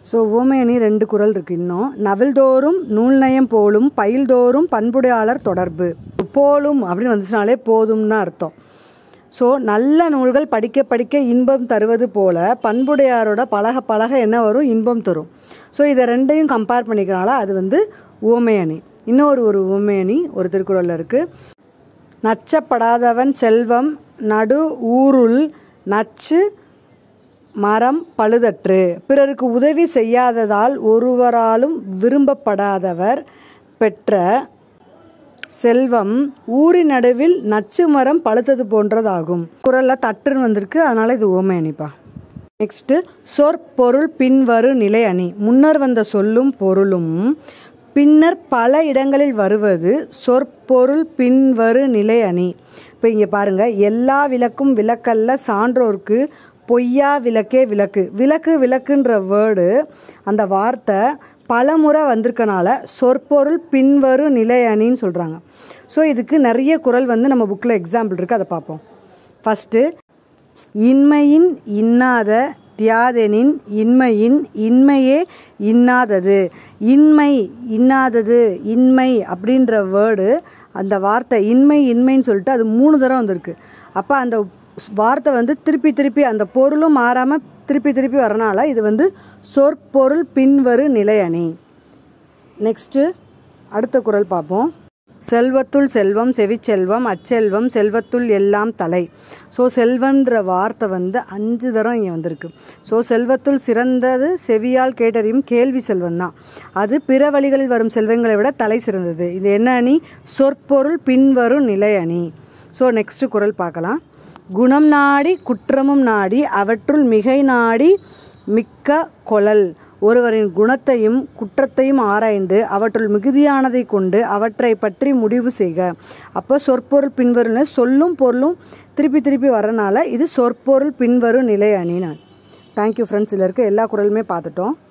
so ஓமையணி ரெண்டு குரல் இருக்கு இன்னும் நவில்தோறும் நூல் நயம் போலும் பயில்தோறும் பண்புடையாளர் தொடர்பு போலும் அப்படின்னு வந்துச்சுனாலே போதும்னு அர்த்தம் ஸோ நல்ல நூல்கள் படிக்க படிக்க இன்பம் தருவது போல பண்புடையாரோட பழக பழக என்ன வரும் இன்பம் தரும் ஸோ இதை ரெண்டையும் கம்பேர் பண்ணிக்கிறனால அது வந்து ஊமையணி இன்னொரு ஒரு ஊமையணி ஒரு திருக்குறளில் இருக்குது நச்சப்படாதவன் செல்வம் நடு ஊருள் நச்சு மரம் பழுதற்று பிறருக்கு உதவி செய்யாததால் ஒருவராலும் விரும்பப்படாதவர் பெற்ற செல்வம் ஊரின் நடுவில் நச்சு மரம் பழுத்தது போன்றதாகும் குரல்ல தட்டுன்னு வந்திருக்கு அதனால இது ஓமை அணிப்பா நெக்ஸ்ட் சொற்பொருள் பின்வரு நிலை அணி முன்னர் வந்த சொல்லும் பொருளும் பின்னர் பல இடங்களில் வருவது சொற்பொருள் பின்வரு நிலை அணி இப்போ இங்கே பாருங்க எல்லா விளக்கும் விளக்கல்ல சான்றோர்க்கு பொய்யா விளக்கே விளக்கு விளக்கு விளக்குன்ற வேர்டு அந்த வார்த்தை பலமுறை வந்திருக்கனால சொற்பொருள் பின்வரு நிலை அணின்னு சொல்கிறாங்க ஸோ இதுக்கு நிறைய குரல் வந்து நம்ம புக்கில் எக்ஸாம்பிள் இருக்குது அதை பார்ப்போம் ஃபஸ்ட்டு இன்மையின் இன்னாத தியாதெனின் இன்மையின் இன்மையே இன்னாதது இன்மை இன்னாதது இன்மை அப்படின்ற வேர்டு அந்த வார்த்தை இன்மை இன்மைன்னு சொல்லிட்டு அது மூணு தடவை வந்திருக்கு அப்போ அந்த வார்த்தை வந்து திருப்பி திருப்பி அந்த பொருளும் மாறாமல் திருப்பி திருப்பி வரனால இது வந்து சொற்பொருள் பின்வரு நிலையணி நெக்ஸ்ட்டு அடுத்த குரல் பார்ப்போம் செல்வத்துள் செல்வம் செவிச்செல்வம் அச்செல்வம் செல்வத்துள் எல்லாம் தலை ஸோ செல்வன்ற வார்த்தை வந்து அஞ்சு தரம் இங்கே வந்திருக்கு ஸோ செல்வத்துள் சிறந்தது செவியால் கேட்டறியும் கேள்வி செல்வம் தான் அது பிற வழிகளில் வரும் செல்வங்களை விட தலை சிறந்தது இது என்ன அணி சொற்பொருள் பின்வரும் நிலை அணி ஸோ நெக்ஸ்ட் குரல் பார்க்கலாம் குணம் நாடி குற்றமும் நாடி அவற்றுள் மிகை நாடி மிக்க கொழல் ஒருவரின் குணத்தையும் குற்றத்தையும் ஆராய்ந்து அவற்றுள் மிகுதியானதை கொண்டு அவற்றை பற்றி முடிவு செய்க அப்போ சொற்பொருள் பின்வரும்னு சொல்லும் பொருளும் திருப்பி திருப்பி வரனால இது சொற்பொருள் பின்வரும் நிலை அணினான் தேங்க்யூ ஃப்ரெண்ட்ஸ் இதில் இருக்க எல்லா குரலுமே பார்த்துட்டோம்